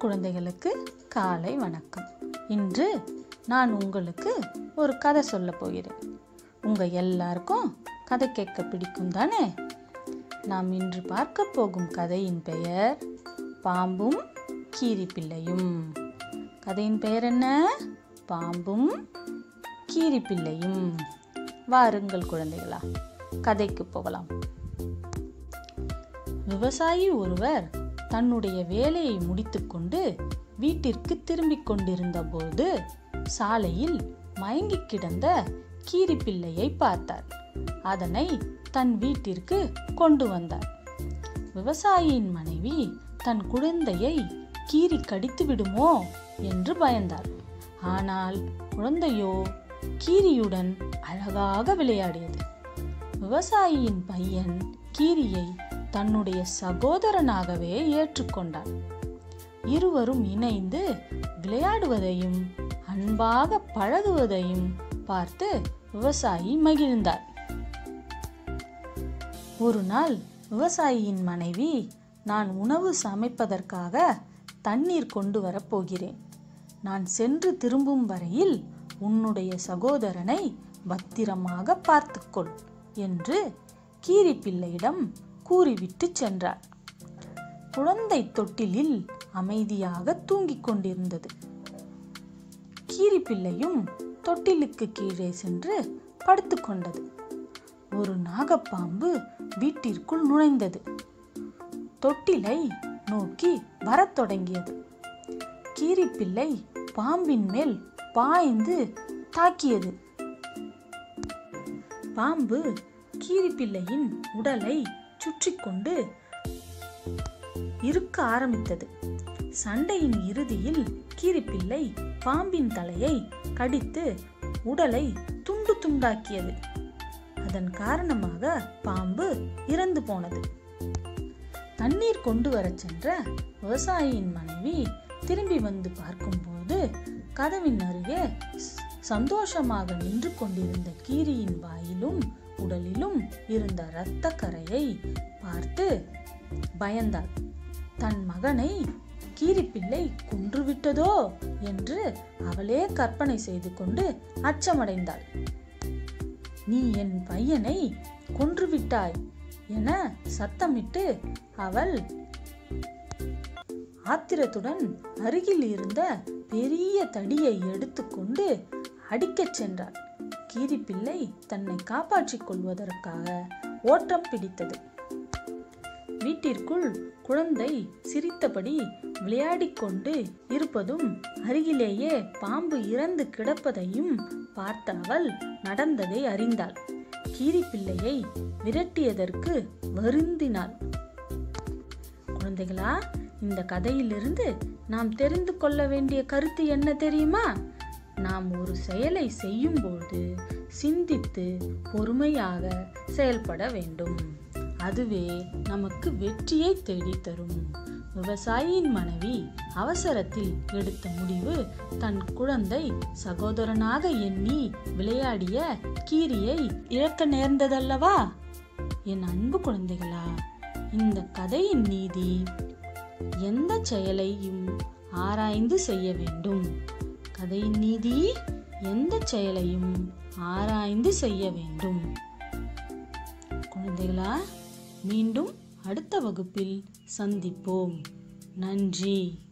குழந்தைகளுக்கு காலை வணக்கம் இன்று நான் உங்களுக்கு ஒரு கதை சொல்ல போகிறேன் உங்க எல்லாருக்கும் கதை கேட்க பிடிக்கும் தானே நாம் இன்று பார்க்க போகும் கதையின் பெயர் பாம்பும் கீரி பிள்ளையும் கதையின் பெயர் என்ன பாம்பும் கீரி பிள்ளையும் வாருங்கள் குழந்தைகளா கதைக்கு போகலாம் விவசாயி ஒருவர் தன்னுடைய வேலையை முடித்துக்கொண்டு வீட்டிற்கு திரும்பிக் கொண்டிருந்த போது சாலையில் மயங்கி கிடந்த கீரிப்பிள்ளையை பார்த்தார் அதனை தன் வீட்டிற்கு கொண்டு வந்தார் விவசாயியின் மனைவி தன் குழந்தையை கீரி கடித்து விடுமோ என்று பயந்தார் ஆனால் குழந்தையோ கீரியுடன் அழகாக விளையாடியது விவசாயியின் பையன் கீரியை தன்னுடைய சகோதரனாகவே ஏற்றுக்கொண்டான் இருவரும் இணைந்து விளையாடுவதையும் அன்பாக பழகுவதையும் பார்த்து விவசாயி மகிழ்ந்தார் ஒரு நாள் விவசாயியின் மனைவி நான் உணவு சமைப்பதற்காக தண்ணீர் கொண்டு வரப் போகிறேன் நான் சென்று திரும்பும் வரையில் உன்னுடைய சகோதரனை பத்திரமாக பார்த்துக்கொள் என்று கீரிப்பிள்ளையிடம் கூறிவிட்டு சென்றார் குழந்தை தொட்டிலில் அமைதியாக தூங்கிக் கொண்டிருந்தது கீரிப்பிள்ளையும் தொட்டிலுக்கு கீழே சென்று படுத்துக்கொண்டது ஒரு நாகப்பாம்பு வீட்டிற்குள் நுழைந்தது தொட்டிலை நோக்கி வரத் தொடங்கியது கீரிப்பிள்ளை பாம்பின் மேல் பாய்ந்து தாக்கியது பாம்பு கீரிப்பிள்ளையின் உடலை சுற்றி கொண்டு இருக்க ஆரம்பித்தது சண்டையின் இறுதியில் கீரிப்பிள்ளை பாம்பின் தலையை கடித்து உடலை துண்டு துண்டாக்கியது அதன் காரணமாக பாம்பு இறந்து போனது தண்ணீர் கொண்டு வரச் சென்ற விவசாயியின் மனைவி திரும்பி வந்து பார்க்கும்போது கதவின் அருகே சந்தோஷமாக நின்று கொண்டிருந்த கீரியின் வாயிலும் உடலிலும் இருந்த இரத்த கரையை பார்த்து பயந்தாள் தன் மகனை கீரிப்பிள்ளை கொன்றுவிட்டதோ என்று அவளே கற்பனை செய்து கொண்டு அச்சமடைந்தாள் நீ என் பையனை கொன்றுவிட்டாய் என சத்தமிட்டு அவள் ஆத்திரத்துடன் அருகில் இருந்த பெரிய தடியை எடுத்துக்கொண்டு அடிக்கச் சென்றாள் கீரிப்பிள்ளை தன்னை காப்பாற்றிக் கொள்வதற்காக ஓட்டம் பிடித்தது வீட்டிற்குள் குழந்தை சிரித்தபடி விளையாடிக் கொண்டு இருப்பதும் அருகிலேயே பாம்பு இறந்து கிடப்பதையும் பார்த்த அவள் நடந்ததை அறிந்தாள் கீரிப்பிள்ளையை விரட்டியதற்கு வருந்தினாள் குழந்தைகளா இந்த கதையிலிருந்து நாம் தெரிந்து கொள்ள வேண்டிய கருத்து என்ன தெரியுமா நாம் ஒரு செயலை செய்யும்போது சிந்தித்து பொறுமையாக செயல்பட வேண்டும் அதுவே நமக்கு வெற்றியை தேடித்தரும் விவசாயியின் மனைவி அவசரத்தில் எடுத்த முடிவு தன் குழந்தை சகோதரனாக எண்ணி விளையாடிய கீரியை இழக்க நேர்ந்ததல்லவா என் அன்பு குழந்தைகளா இந்த கதையின் நீதி எந்த செயலையும் ஆராய்ந்து செய்ய வேண்டும் கதையின் நீதி எந்த செயலையும் ஆராய்ந்து செய்ய வேண்டும் குழந்தைகளா மீண்டும் அடுத்த வகுப்பில் சந்திப்போம் நன்றி